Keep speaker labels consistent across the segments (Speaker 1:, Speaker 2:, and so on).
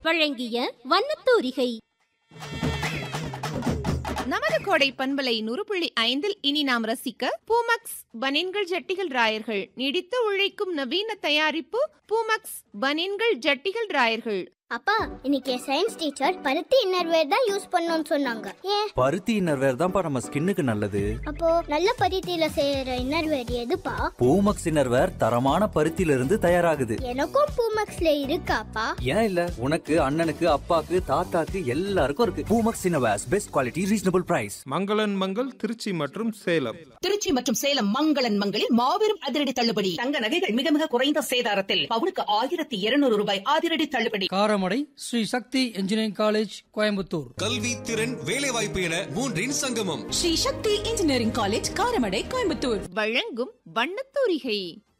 Speaker 1: வழங்கிய வண்ணத்தூரிகை
Speaker 2: நமது கோடை பண்பலை நூறு புள்ளி ஐந்தில் இனி நாம் ரசிக்க பூமக்ஸ் பனின்கள் ஜட்டிகள் ராயர்கள் நீடித்து உழைக்கும் நவீன தயாரிப்பு பூமக்ஸ் பனின்கள் ஜட்டிகள் ராயர்கள்
Speaker 3: அப்பா இன்னைக்கு சயின்ஸ் டீச்சர் பருத்தி இன்னர்வேர் தான் யூஸ் பண்ணணும்னு சொன்னாங்க ஏன்
Speaker 4: பருத்தி இன்னர்வேர் தான்ப்பா நம்ம ஸ்கின்னுக்கு நல்லது
Speaker 3: அப்போ நல்ல பருத்தியில செய்யற இன்னர்வேர் எதுப்பா
Speaker 4: பூமக்ஸ் இன்னர்வேர் தரமான பருத்தியில இருந்து தயாராகுது
Speaker 3: எனக்கும் பூமக்ஸ்ல இருக்காப்பா
Speaker 4: ஏன் இல்ல உனக்கு அண்ணனுக்கு அப்பாக்கு தாத்தாக்கு எல்லாருக்கும் இருக்கு Poomex innerwears best quality reasonable price
Speaker 5: மங்களன் மங்கள் திருச்சி மற்றும் சேலம்
Speaker 6: திருச்சி மற்றும் சேலம் மங்களன் மங்களில் மாபெரும் அதிரடி தள்ளுபடி தங்க நகைகள் மிக மிக குறைந்த சேதாரத்தில் பவுனுக்கு ஆயிரத்தி இருநூறு ரூபாய் அதிரடி தள்ளுபடி
Speaker 7: காரமடை ஸ்ரீ சக்தி இன்ஜினியரிங் காலேஜ் கோயம்புத்தூர்
Speaker 8: கல்வி திறன் வேலைவாய்ப்பு என மூன்றின் சங்கமம்
Speaker 6: ஸ்ரீ சக்தி இன்ஜினியரிங் காலேஜ் காரமடை கோயம்புத்தூர்
Speaker 2: வழங்கும் வண்ணத்தூரிகை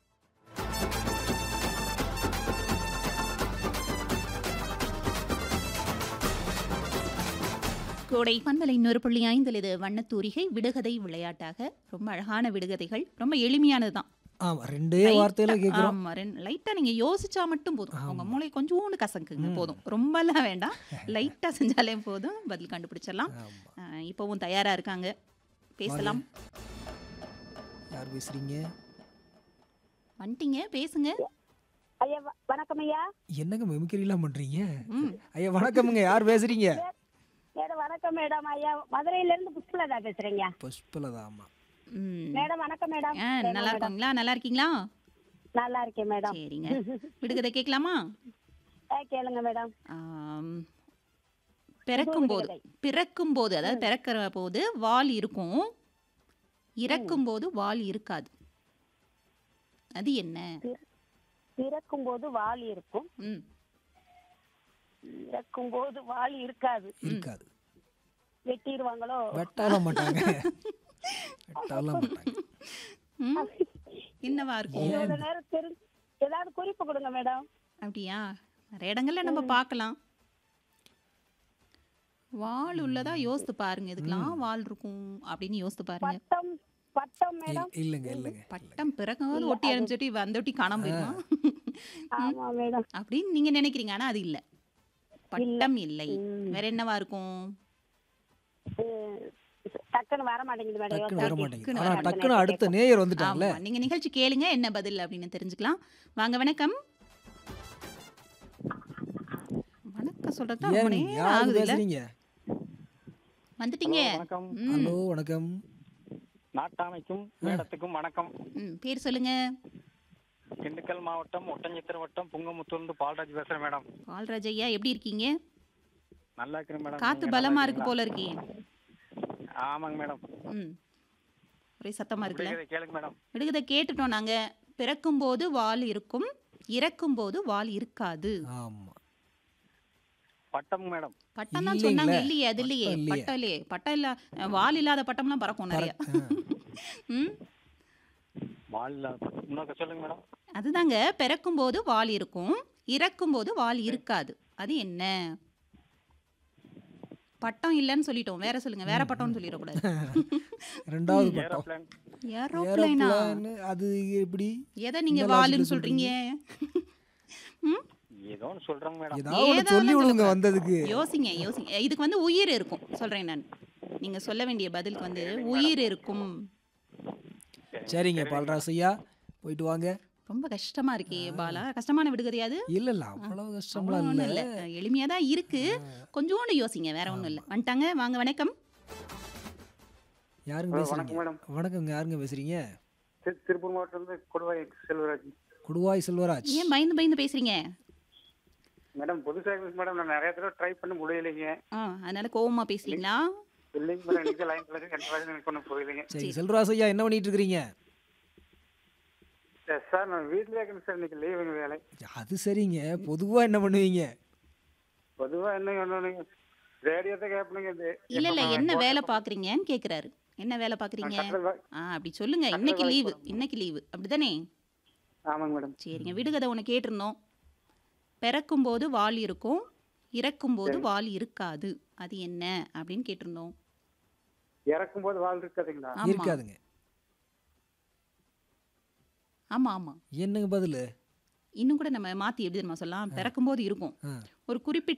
Speaker 9: கோடை பண்பலை இன்னொரு புள்ளி ஐந்தில் இது வண்ணத்தூரிகை விடுகதை விளையாட்டாக ரொம்ப அழகான விடுகதைகள் ரொம்ப எளிமையானது தான்
Speaker 7: ஆமா ரெண்டே வார்த்தையில கேக்குறோம்
Speaker 9: ஆமா ரெண்டு லைட்டா நீங்க யோசிச்சா மட்டும் போதும் உங்க மூளை கொஞ்சோண்டு கசக்குங்க போதும் ரொம்பலாம் வேண்டாம் லைட்டா செஞ்சாலே போதும் பதில் கண்டுபிடிச்சிடலாம் அஹ், இப்பவும் தயாரா இருக்காங்க பேசலாம்
Speaker 7: யார் பேசுறீங்க
Speaker 9: வந்துட்டீங்க பேசுங்க
Speaker 10: ஐயா வ- வணக்கம் ஐயா
Speaker 7: என்னங்க மிமிக்கிரிலாம் பண்றீங்க
Speaker 9: ம்
Speaker 7: ஐயா வணக்கம்ங்க யார் பேசுறீங்க
Speaker 10: மேடம் வணக்கம் மேடம் ஐயா மதுரையில இருந்து புஷ்பலதா பேசுறேங்க
Speaker 7: புஷ்பலதாமா
Speaker 9: ம்.
Speaker 10: மேடம் வணக்கம் மேடம்
Speaker 9: ஆ, நல்லா இருக்கீங்களா நல்லா இருக்கீங்களா
Speaker 10: நல்லா இருக்கேன் மேடம்
Speaker 9: சரிங்க விடுகதை கேட்கலாமா
Speaker 10: ஆ, கேளுங்க மேடம்
Speaker 9: ஆம், பிறக்கும் போது பிறக்கும் போது அதாவது பிறக்கிற போது வால் இருக்கும் இறக்கும் போது வால் இருக்காது அது என்ன
Speaker 10: பிறக்கும் போது வால் இருக்கும்
Speaker 9: ம்
Speaker 10: இறக்கும் போது வால் இருக்காது
Speaker 7: இருக்காது
Speaker 10: வெட்டிடுவாங்களோ
Speaker 7: வெட்டாலாம் மாட்டாங்க வெட்டாலாம் மாட்டாங்க
Speaker 9: ம். என்னவா இருக்கும்
Speaker 10: இவ்வளவு நேரம் தெரி ஏதாவது குறிப்பு கொடுங்க மேடம்
Speaker 9: அப்படியா நிறைய இடங்கள்ல நம்ம பார்க்கலாம் வால் உள்ளதா யோசித்து பாருங்க இதுக்கெல்லாம் வால் இருக்கும் அப்படின்னு யோசித்து பாருங்க
Speaker 10: பட்டம் பட்டம் மேடம்
Speaker 7: இல்ல- இல்லைங்க இல்லைங்க
Speaker 9: பட்டம் பிறகும்போது ஒட்டி அனுப்பிச்சுட்டு அந்த ஒட்டி காணாம போயிருமா
Speaker 10: ஆமா மேடம்
Speaker 9: அப்படின்னு நீங்க நினைக்கிறீங்க ஆனா அது இல்ல பட்டம் இல்லை வேற என்னவா இருக்கும்
Speaker 10: ம், டக்குன்னு வர மாட்டேங்குது மேடம்
Speaker 7: டக்குன்னு வர
Speaker 10: யோசனை.
Speaker 7: மாட்டேங்குது ஆனா டக்குன்னு அடுத்த நேயர் வந்துட்டாங்கல்ல
Speaker 9: ஆமா நீங்க நிகழ்ச்சி கேளுங்க என்ன பதில் அப்படின்னு தெரிஞ்சுக்கலாம் வாங்க வணக்கம் வணக்கம் சொல்றது ரொம்ப
Speaker 7: ஏன்
Speaker 9: நேரம்
Speaker 7: யார்
Speaker 9: ஆகுது இல்ல
Speaker 7: பேசுறீங்க
Speaker 9: வந்துட்டீங்க
Speaker 11: வணக்கம்
Speaker 9: ம்,
Speaker 7: ஹலோ வணக்கம்
Speaker 11: நாட்டாமைக்கும் மேடத்துக்கும் வணக்கம்
Speaker 9: ம், பேர் சொல்லுங்க
Speaker 11: திண்டுக்கல் மாவட்டம் ஒட்டஞ்சத்திர வட்டம் புங்கமுத்தூர்ந்து பால்ராஜ் பேசுறேன் மேடம்
Speaker 9: பால்ராஜ் ஐயா எப்படி இருக்கீங்க
Speaker 11: நல்லா இருக்கிறேன் மேடம்
Speaker 9: காத்து
Speaker 11: நீங்க நல்லா
Speaker 9: பலமா இருக்கு
Speaker 11: இருக்கீங்களா?
Speaker 9: போல இருக்கே
Speaker 11: ஆமாங்க மேடம்
Speaker 9: ம் ஒரே சத்தமா இருக்குல்ல
Speaker 11: விடுகதை கேளுங்க மேடம்
Speaker 9: விடுகதை கேட்டுட்டோம் நாங்க பிறக்கும் போது வால் இருக்கும் இறக்கும் போது வால் இருக்காது
Speaker 7: ஆமா
Speaker 11: பட்டம் மேடம்
Speaker 9: பட்டம் தான்
Speaker 7: இல்லைங்களே.
Speaker 9: சொன்னாங்க இல்லையே அது இல்லையே
Speaker 7: பட்டம் இல்லையே.
Speaker 9: பட்டம் இல்லையே பட்டம் இல்ல அஹ், வால் இல்லாத பட்டம்லாம் பறக்கும் நிறைய ம்
Speaker 11: வால்ல இன்னொரு சொல்லுங்க மேடம்
Speaker 9: அதுதாங்க பிறக்கும் போது வால் இருக்கும் இறக்கும் போது வால் இருக்காது அது என்ன பட்டம் இல்லைன்னு சொல்லிட்டோம் வேற சொல்லுங்க வேற பட்டம்னு சொல்லிடக்கூடாது
Speaker 7: ரெண்டாவது பட்டம்
Speaker 11: ஏரோப்ளேன்
Speaker 9: ஏரோப்ளைனா
Speaker 7: ஏரோப்ளேன் அது எப்படி
Speaker 9: எதை நீங்க
Speaker 7: இந்த
Speaker 9: வாலுன்னு
Speaker 7: logic ல
Speaker 9: சொல்றீங்க ம்
Speaker 11: ஏதோ ஒன்று சொல்றேங்க மேடம்
Speaker 7: ஏதாவது ஒண்ணு
Speaker 9: ஏதாவது
Speaker 7: சொல்லி
Speaker 9: ஒண்ணு
Speaker 7: விடுங்க
Speaker 9: சொல்லுங்க.
Speaker 7: வந்ததுக்கு
Speaker 9: யோசிங்க யோசிங்க இதுக்கு வந்து உயிர் இருக்கும் சொல்றேன் நான் நீங்க சொல்ல வேண்டிய பதிலுக்கு வந்து உயிர் இருக்கும்
Speaker 7: சரிங்க பால்ராஜ் ஐயா போயிட்டு வாங்க
Speaker 9: ரொம்ப கஷ்டமா இருக்கே பாலா கஷ்டமான விடுகதையாது
Speaker 7: இல்ல இல்ல அவ்வளவு கஷ்டம்லாம்
Speaker 9: ஒன்றும்
Speaker 7: இல்ல
Speaker 9: இல்லை எளிமையாக தான் இருக்கு கொஞ்சோண்டு யோசிங்க வேற ஒன்றும் இல்லை வந்துட்டாங்க வாங்க வணக்கம்
Speaker 7: யாருங்க
Speaker 11: ஹலோ,
Speaker 7: பேசுறீங்க
Speaker 11: வணக்கம் மேடம்.
Speaker 7: வணக்கங்க யாருங்க பேசுறீங்க
Speaker 11: திரு- திருப்பூர் மாவட்டத்திலிருந்து கொடுவாய் செல்வராஜ்
Speaker 7: கொடுவாய் செல்வராஜ்
Speaker 9: ஏன் பயந்து பயந்து பேசுறீங்க
Speaker 11: மேடம் புது சர்வீஸ் மேடம் நான் நிறைய தடவை ட்ரை பண்ண முடியலைங்க
Speaker 9: ஆ அதனால கோவமா பேசுறீங்களா
Speaker 11: இல்லைங்க மேடம் இன்னைக்கு லைன் கிளம்பி ரெண்டு வாரம் எனக்கு ஒன்றும் புரியலைங்க
Speaker 7: சரி செல்வராஜ் ஐயா என்ன பண்ணிட்டு இருக்கிறீங்க
Speaker 11: சார், சார் நான் வீட்டிலே இருக்கேன் சார் இன்னைக்கு லீவுங்க வேலை
Speaker 7: அது சரிங்க பொதுவா என்ன பண்ணுவீங்க
Speaker 11: பொதுவாக என்ன ஒன்று ரேடியோ தான் கேட்பணுங்க இது
Speaker 9: இல்ல இல்ல
Speaker 11: எப்ப
Speaker 9: என்ன
Speaker 11: நான்
Speaker 9: வேலை பாக்குறீங்கன்னு கேக்குறாரு என்ன வேலை பாக்குறீங்க
Speaker 11: கட்டட வே-
Speaker 9: ஆ அப்படி சொல்லுங்க இன்னைக்கு லீவு இன்னைக்கு லீவு அப்படிதானே
Speaker 11: ஆமாங்க மேடம்
Speaker 9: சரிங்க விடுகதை ஒன்று கேட்டிருந்தோம் பிறக்கும் போது வால் இருக்கும் இறக்கும் போது வால் இருக்காது அது என்ன அப்படின்னு கேட்டிருந்தோம்
Speaker 11: இறக்கும் போது வாழ் இருக்காதுங்களா
Speaker 9: ஆமா
Speaker 7: இருக்காதுங்க
Speaker 9: ஆமா ஆமா
Speaker 7: என்னங்க பதில்
Speaker 9: இன்னும் கூட நம்ம மாத்தி எப்படி நம்ம சொல்லலாம் பிறக்கும் போது இருக்கும்
Speaker 7: ஆ.
Speaker 9: ஒரு குறிப்பிட்ட